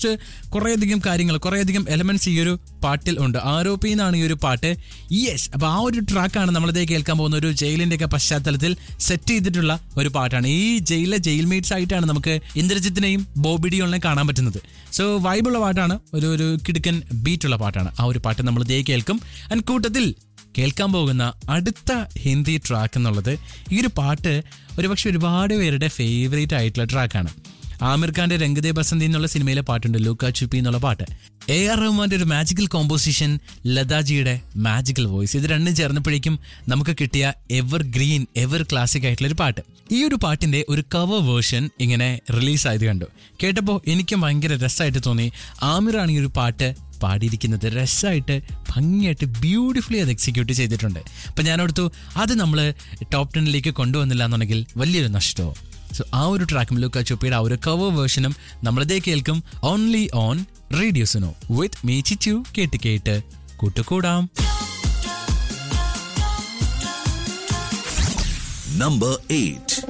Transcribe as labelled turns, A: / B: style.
A: കുറച്ച് കുറേയധികം കാര്യങ്ങൾ കുറേയധികം എലമെന്റ്സ് ഈ ഒരു പാട്ടിൽ ഉണ്ട് ആരോപി എന്നാണ് ഈ ഒരു പാട്ട് യെസ് അപ്പൊ ആ ഒരു ട്രാക്കാണ് നമ്മളിതേ കേൾക്കാൻ പോകുന്ന ഒരു ജയിലിന്റെ ഒക്കെ പശ്ചാത്തലത്തിൽ സെറ്റ് ചെയ്തിട്ടുള്ള ഒരു പാട്ടാണ് ഈ ജയിലിലെ ജയിൽ മേറ്റ്സ് ആയിട്ടാണ് നമുക്ക് ഇന്ദ്രജിത്തിനെയും ബോബി ഡിയോളിനെയും കാണാൻ പറ്റുന്നത് സോ വൈബുള്ള പാട്ടാണ് ഒരു ഒരു കിടുക്കൻ ബീറ്റുള്ള പാട്ടാണ് ആ ഒരു പാട്ട് നമ്മൾ ഇതേ കേൾക്കും ആൻഡ് കൂട്ടത്തിൽ കേൾക്കാൻ പോകുന്ന അടുത്ത ഹിന്ദി ട്രാക്ക് എന്നുള്ളത് ഈ ഒരു പാട്ട് ഒരുപക്ഷെ ഒരുപാട് പേരുടെ ഫേവറേറ്റ് ആയിട്ടുള്ള ട്രാക്കാണ് ആമിർ ഖാന്റെ രംഗദേ ബസന്തി എന്നുള്ള സിനിമയിലെ പാട്ടുണ്ട് ലൂക്ക ചുപ്പി എന്നുള്ള പാട്ട് എ ആർ റഹ്മാന്റെ ഒരു മാജിക്കൽ കോമ്പോസിഷൻ ലതാജിയുടെ മാജിക്കൽ വോയിസ് ഇത് രണ്ടും ചേർന്നപ്പോഴേക്കും നമുക്ക് കിട്ടിയ എവർ ഗ്രീൻ എവർ ക്ലാസിക് ആയിട്ടുള്ള ഒരു പാട്ട് ഈ ഒരു പാട്ടിന്റെ ഒരു കവർ വേർഷൻ ഇങ്ങനെ റിലീസ് ആയത് കണ്ടു കേട്ടപ്പോൾ എനിക്കും ഭയങ്കര രസമായിട്ട് തോന്നി ആമിറാണ് ഈ ഒരു പാട്ട് പാടിയിരിക്കുന്നത് രസമായിട്ട് ഭംഗിയായിട്ട് ബ്യൂട്ടിഫുള്ളി അത് എക്സിക്യൂട്ട് ചെയ്തിട്ടുണ്ട് അപ്പം ഞാൻ ഓർത്തു അത് നമ്മൾ ടോപ്പ് ടെന്നിലേക്ക് കൊണ്ടുവന്നില്ല എന്നുണ്ടെങ്കിൽ വലിയൊരു നഷ്ടമോ സോ ആ ഒരു ട്രാക്കും ലുക്ക ചുപ്പിയുടെ ആ ഒരു കവർ വേർഷനും നമ്മളിതേ കേൾക്കും ഓൺലി ഓൺ റേഡിയോസിനോ വിത്ത് മീ ചിച്ചു കേട്ട് കേട്ട് കൂട്ടുകൂടാം
B: Number 8.